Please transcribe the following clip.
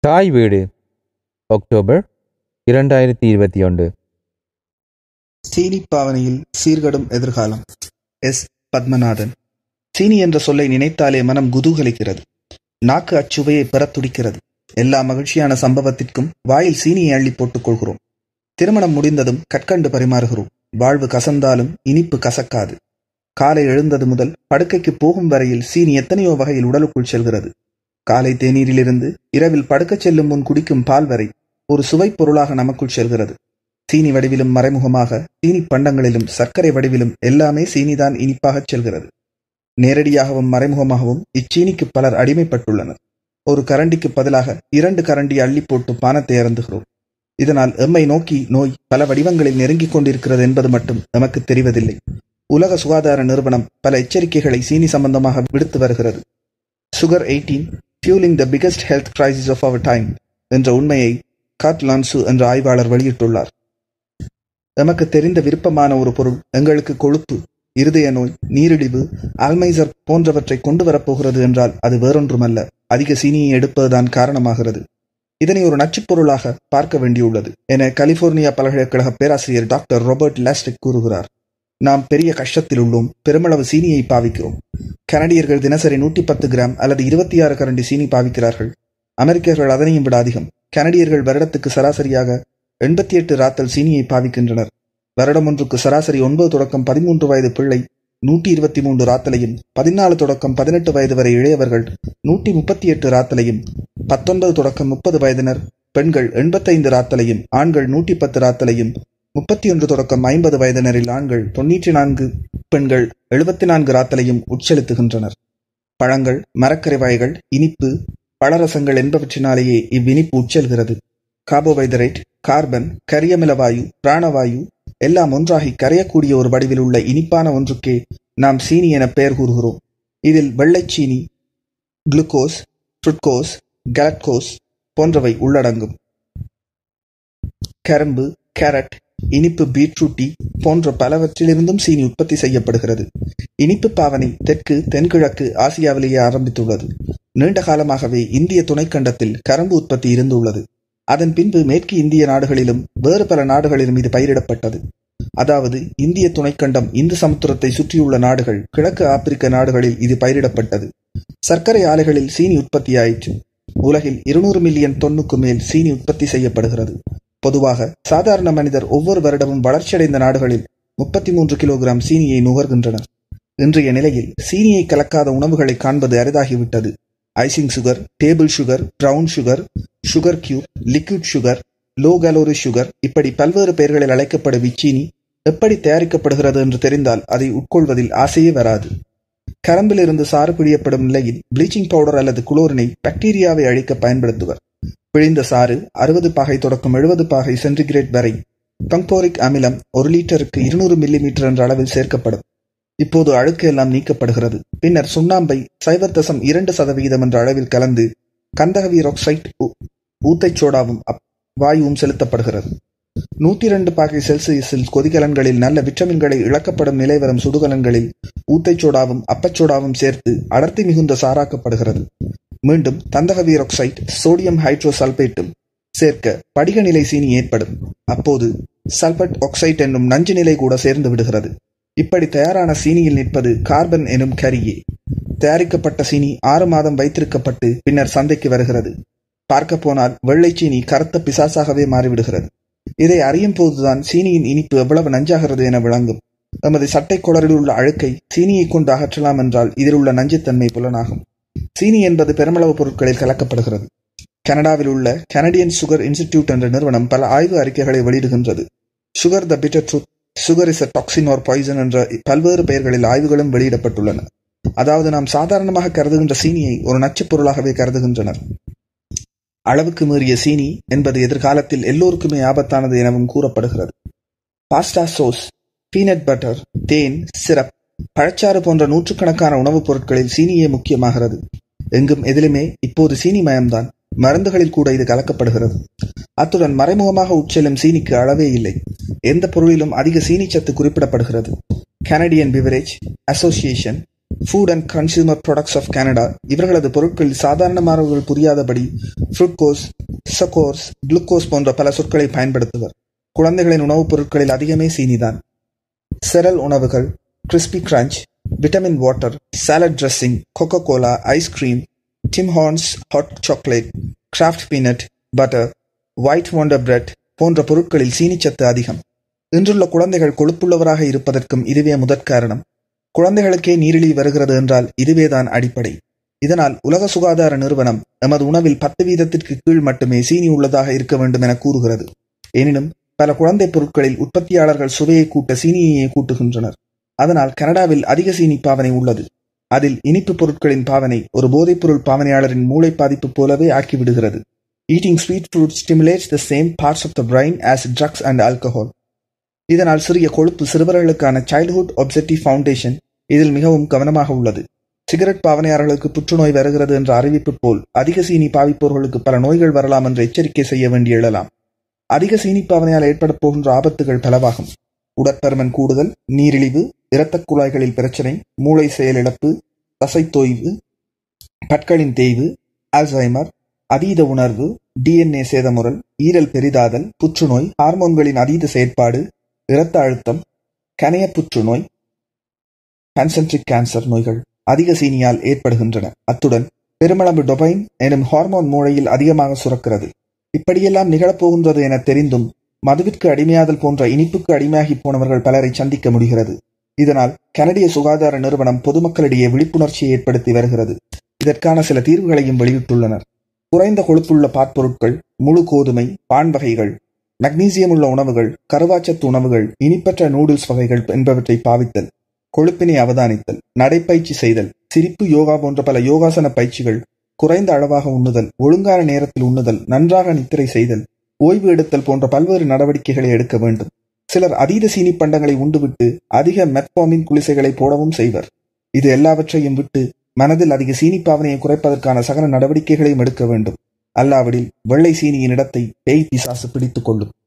தாய் வீடு அக்டோபர் இரண்டாயிரத்தி இருபத்தி ஒன்று சீனி பாவனையில் சீர்கடும் எதிர்காலம் எஸ் பத்மநாதன் சீனி என்ற சொல்லை நினைத்தாலே மனம் குதூகலிக்கிறது நாக்கு அச்சுவையை பெறத் துடிக்கிறது எல்லா மகிழ்ச்சியான சம்பவத்திற்கும் வாயில் சீனியை அள்ளி போட்டுக் கொள்கிறோம் திருமணம் முடிந்ததும் கற்கண்டு பரிமாறுகிறோம் வாழ்வு கசந்தாலும் இனிப்பு கசக்காது காலை எழுந்தது முதல் படுக்கைக்கு போகும் வரையில் சீனி எத்தனையோ வகையில் உடலுக்குள் செல்கிறது காலை தேநீரிலிருந்து இரவில் படுக்கச் செல்லும் முன் குடிக்கும் பால் வரை ஒரு சுவைப் பொருளாக நமக்குள் செல்கிறது சீனி வடிவிலும் மறைமுகமாக சீனி பண்டங்களிலும் சர்க்கரை வடிவிலும் எல்லாமே சீனிதான் இனிப்பாகச் செல்கிறது நேரடியாகவும் மறைமுகமாகவும் இச்சீனிக்கு பலர் அடிமைப்பட்டுள்ளனர் ஒரு கரண்டிக்கு பதிலாக இரண்டு கரண்டி அள்ளி போட்டு பானத்தை அருந்துகிறோம் இதனால் எம்மை நோக்கி நோய் பல வடிவங்களில் நெருங்கிக் கொண்டிருக்கிறது என்பது மட்டும் நமக்கு தெரிவதில்லை உலக சுகாதார நிறுவனம் பல எச்சரிக்கைகளை சீனி சம்பந்தமாக விடுத்து வருகிறது sugar eighteen fuelling the biggest health crisis of our time என்ற உண்மையை காட் லான்சு என்ற ஆய்வாளர் வெளியிட்டுள்ளார் எமக்கு தெரிந்த விருப்பமான ஒரு பொருள் எங்களுக்கு கொழுப்பு இருதய நோய் நீரிழிவு அல்மைசர் போன்றவற்றை கொண்டு வரப்போகிறது என்றால் அது வேறொன்றுமல்ல அதிக சீனியை எடுப்பதுதான் காரணமாகிறது இதனை ஒரு நச்சுப் பொருளாக பார்க்க வேண்டியுள்ளது என கலிபோர்னியா பல்கலைக்கழக பேராசிரியர் டாக்டர் ராபர்ட் லாஸ்டிக் கூறுகிறார் நாம் பெரிய கஷ்டத்தில் உள்ளோம் பெருமளவு சீனியை பாவிக்கிறோம் கனடியர்கள் தினசரி நூற்றி பத்து கிராம் அல்லது இருபத்தி ஆறு கரண்டி சீனி பாவிக்கிறார்கள் அமெரிக்கர்கள் அதனையும் விட அதிகம் கனடியர்கள் வருடத்துக்கு சராசரியாக எண்பத்தி எட்டு ராத்தல் சீனியை பாவிக்கின்றனர் வருடம் ஒன்றுக்கு சராசரி ஒன்பது தொடக்கம் பதிமூன்று வயது பிள்ளை நூற்றி இருபத்தி மூன்று ராத்தலையும் பதினாலு தொடக்கம் பதினெட்டு வயது வரை இளையவர்கள் நூற்றி முப்பத்தி எட்டு ராத்தலையும் பத்தொன்பது தொடக்கம் முப்பது வயதினர் பெண்கள் எண்பத்தைந்து ராத்தலையும் ஆண்கள் நூற்றி பத்து ராத்தலையும் முப்பத்தி ஒன்று தொடக்கம் ஐம்பது வயதினரில் ஆண்கள் தொன்னூற்றி நான்கு பெண்கள் எழுபத்தி நான்கு ராத்தலையும் உட்செலுத்துகின்றனர் பழங்கள் மரக்கரை வகைகள் இனிப்பு பழரசங்கள் என்பவற்றினாலேயே இவ்வினிப்பு உட்செல்கிறது கார்போஹைட்ரேட் கார்பன் கரியமில வாயு பிராணவாயு எல்லாம் ஒன்றாகி கரையக்கூடிய ஒரு வடிவில் உள்ள இனிப்பான ஒன்றுக்கே நாம் சீனி என பெயர் கூறுகிறோம் இதில் வெள்ளைச்சீனி குளுக்கோஸ் ஃப்ருட்கோஸ் கேலட்கோஸ் போன்றவை உள்ளடங்கும் கரும்பு கேரட் இனிப்பு பீட்ரூட்டி போன்ற பலவற்றிலிருந்தும் சீனி உற்பத்தி செய்யப்படுகிறது இனிப்பு பாவனை தெற்கு தென்கிழக்கு ஆசியாவிலேயே ஆரம்பித்துள்ளது நீண்ட காலமாகவே இந்திய துணைக்கண்டத்தில் கரும்பு உற்பத்தி இருந்துள்ளது அதன் பின்பு மேற்கு இந்திய நாடுகளிலும் வேறு பல நாடுகளிலும் இது பயிரிடப்பட்டது அதாவது இந்திய துணைக்கண்டம் இந்து சமுத்திரத்தை சுற்றியுள்ள நாடுகள் கிழக்கு ஆப்பிரிக்க நாடுகளில் இது பயிரிடப்பட்டது சர்க்கரை ஆலைகளில் சீனி உற்பத்தியாயிற்று உலகில் இருநூறு மில்லியன் தொன்னுக்கு மேல் சீனி உற்பத்தி செய்யப்படுகிறது பொதுவாக சாதாரண மனிதர் ஒவ்வொரு வருடமும் வளர்ச்சியடைந்த நாடுகளில் முப்பத்தி மூன்று கிலோகிராம் சீனியை நுகர்கின்றனர் இன்றைய நிலையில் சீனியை கலக்காத உணவுகளை காண்பது அரிதாகிவிட்டது icing sugar table sugar brown sugar sugar cube liquid sugar low calorie sugar இப்படி பல்வேறு பெயர்களில் அழைக்கப்படும் இச்சீனி எப்படி தயாரிக்கப்படுகிறது என்று தெரிந்தால் அதை உட்கொள்வதில் ஆசையே வராது கரம்பிலிருந்து சாறு பிழியப்படும் நிலையில் ப்ளீச்சிங் பவுடர் அல்லது குளோரினை பாக்டீரியாவை அழிக்க பயன்படுத்துவர் பிழிந்த சாறு அறுபது பாகை தொடக்கம் எழுபது பாகை சென்டிகிரேட் வரை பம்போரிக் அமிலம் ஒரு லிட்டருக்கு இருநூறு மில்லி மீட்டர் என்ற அளவில் சேர்க்கப்படும் இப்போது அழுக்கு எல்லாம் நீக்கப்படுகிறது பின்னர் சுண்ணாம்பை சைபர் தசம் இரண்டு சதவிகிதம் என்ற அளவில் கலந்து கந்தகவீர் ஆக்சைட் ஊத்தைச் சோடாவும் வாயுவும் செலுத்தப்படுகிறது நூற்றி இரண்டு பாகை செல்சியஸில் கொதிகலன்களில் நல்ல விட்டமின்களை இழக்கப்படும் நிலை வரும் சுடுகலன்களில் ஊத்தைச் சோடாவும் அப்பச்சோடாவும் சேர்த்து அடர்த்தி மிகுந்த சாராக்கப்படுகிறது மீண்டும் தந்தகவீர் ஆக்சைட் சோடியம் ஹைட்ரோ சல்பேட்டும் சேர்க்க படிக நிலை சீனி ஏற்படும் அப்போது சல்பட் ஆக்சைட் என்னும் நஞ்சு நிலை கூட சேர்ந்து விடுகிறது இப்படி தயாரான சீனியில் நிற்பது கார்பன் எனும் கரியே தயாரிக்கப்பட்ட சீனி ஆறு மாதம் வைத்திருக்கப்பட்டு பின்னர் சந்தைக்கு வருகிறது பார்க்க போனால் வெள்ளை சீனி கருத்த பிசாசாகவே மாறிவிடுகிறது இதை அறியும் போதுதான் சீனியின் இனிப்பு எவ்வளவு நஞ்சாகிறது என விளங்கும் நமது சட்டை குளரில் உள்ள அழுக்கை சீனியை கொண்டு அகற்றலாம் என்றால் இதில் உள்ள நஞ்சுத்தன்மை புலனாகும் சீனி என்பது பெருமளவு பொருட்களில் கலக்கப்படுகிறது கனடாவில் உள்ள கனடியன் சுகர் இன்ஸ்டிடியூட் என்ற நிறுவனம் பல ஆய்வு அறிக்கைகளை வெளியிடுகின்றது sugar the bitter truth sugar is a toxin or poison என்ற பல்வேறு பெயர்களில் ஆய்வுகளும் வெளியிடப்பட்டுள்ளன அதாவது நாம் சாதாரணமாக கருதுகின்ற சீனியை ஒரு நச்சுப் பொருளாகவே கருதுகின்றனர் அளவுக்கு மீறிய சீனி என்பது எதிர்காலத்தில் எல்லோருக்குமே ஆபத்தானது எனவும் கூறப்படுகிறது பாஸ்டா சோஸ் பீனட் பட்டர் தேன் சிரப் பழச்சாறு போன்ற நூற்றுக்கணக்கான உணவுப் பொருட்களில் சீனியே முக்கியமாகிறது எங்கும் எதிலுமே இப்போது சீனி மயம்தான் மருந்துகளில் கூட இது கலக்கப்படுகிறது அத்துடன் மறைமுகமாக உட்செல்லும் சீனிக்கு அளவே இல்லை எந்த பொருளிலும் அதிக சீனி சத்து குறிப்பிடப்படுகிறது Canadian beverage association food and consumer products of Canada இவர்களது பொருட்களில் சாதாரணமானவர்கள் புரியாதபடி ஃப்ரூட்கோஸ் சக்கோர்ஸ் குளுக்கோஸ் போன்ற பல சொற்களை பயன்படுத்துவர் குழந்தைகளின் உணவுப் பொருட்களில் அதிகமே சீனிதான் செரல் உணவுகள் crispy crunch vitamin water salad dressing Coca Cola ice cream Tim Hortons hot chocolate Kraft peanut butter white Wonder bread போன்ற பொருட்களில் சீனிச்சத்து அதிகம் இன்றுள்ள குழந்தைகள் கொழுப்புள்ளவராக இருப்பதற்கும் இதுவே முதற்காரணம் குழந்தைகளுக்கே நீரிழிவு வருகிறது என்றால் இதுவேதான் அடிப்படை இதனால் உலக சுகாதார நிறுவனம் எமது உணவில் பத்து வீதத்திற்கு கீழ் மட்டுமே சீனி உள்ளதாக இருக்க வேண்டும் என கூறுகிறது எனினும் பல குழந்தை பொருட்களில் உற்பத்தியாளர்கள் சுவையை கூட்ட சீனியையே கூட்டுகின்றனர் அதனால் கனடாவில் அதிக சீனி பாவனை உள்ளது அதில் இனிப்பு பொருட்களின் பாவனை ஒரு போதைப்பொருள் பாவனையாளரின் மூளை பாதிப்பு போலவே ஆக்கிவிடுகிறது eating sweet fruit stimulates the same parts of the brain as drugs and alcohol இதனால் சிறிய கொழுப்பு சிறுவர்களுக்கான சைல்ட்ஹுட் ஒப்செட்டிவ் ஃபவுண்டேஷன் இதில் மிகவும் கவனமாக உள்ளது சிகரெட் பாவனையாளர்களுக்கு புற்றுநோய் வருகிறது என்ற அறிவிப்பு போல் அதிக சீனி பாவிப்பவர்களுக்கு பல நோய்கள் வரலாம் என்று எச்சரிக்கை செய்ய வேண்டி எழலாம் அதிக சீனி பாவனையால் ஏற்பட போகின்ற ஆபத்துகள் பலவாகும் உடற்பருமன் கூடுதல் நீரிழிவு இரத்தக் குழாய்களில் பிரச்சனை மூளை செயலிழப்பு தசைத்தோய்வு பற்களின் தேய்வு ஆல்சைமர் அதீத உணர்வு டிஎன்ஏ சேதமுறல் ஈரல் பெரிதாதல் புற்றுநோய் ஹார்மோன்களின் அதீத செயற்பாடு இரத்த அழுத்தம் கணைய புற்றுநோய் கான்சென்ட்ரிக் கேன்சர் நோய்கள் அதிக சீனியால் ஏற்படுகின்றன அத்துடன் பெருமளவு டொபைன் எனும் ஹார்மோன் மூளையில் அதிகமாக சுரக்கிறது இப்படியெல்லாம் நிகழப்போகின்றது என தெரிந்தும் மதுவிற்கு அடிமையாதல் போன்ற இனிப்புக்கு அடிமையாகி போனவர்கள் பலரை சந்திக்க முடிகிறது இதனால் கனடிய சுகாதார நிறுவனம் பொதுமக்களிடையே விழிப்புணர்ச்சியை ஏற்படுத்தி வருகிறது இதற்கான சில தீர்வுகளையும் வெளியிட்டுள்ளனர் குறைந்த கொழுப்புள்ள பாற்பொருட்கள் முழு கோதுமை பான் வகைகள் மக்னீசியம் உள்ள உணவுகள் கருவாச்சத்து உணவுகள் இனிப்பற்ற நூடுல்ஸ் வகைகள் என்பவற்றை பாவித்தல் கொழுப்பினை அவதானித்தல் நடைப்பயிற்சி செய்தல் சிரிப்பு யோகா போன்ற பல யோகாசன பயிற்சிகள் குறைந்த அளவாக உண்ணுதல் ஒழுங்கான நேரத்தில் உண்ணுதல் நன்றாக நித்திரை செய்தல் ஓய்வு எடுத்தல் போன்ற பல்வேறு நடவடிக்கைகளை எடுக்க வேண்டும் சிலர் அதீத சீனி பண்டங்களை உண்டுவிட்டு அதிக மெட்பாமின் குளிசைகளை போடவும் செய்வர் இது எல்லாவற்றையும் விட்டு மனதில் அதிக சீனி பாவனையை குறைப்பதற்கான சகல நடவடிக்கைகளையும் எடுக்க வேண்டும் அல்லாவிடில் வெள்ளை சீனியின் இடத்தை பேய் பிசாசு பிடித்துக் கொள்ளும்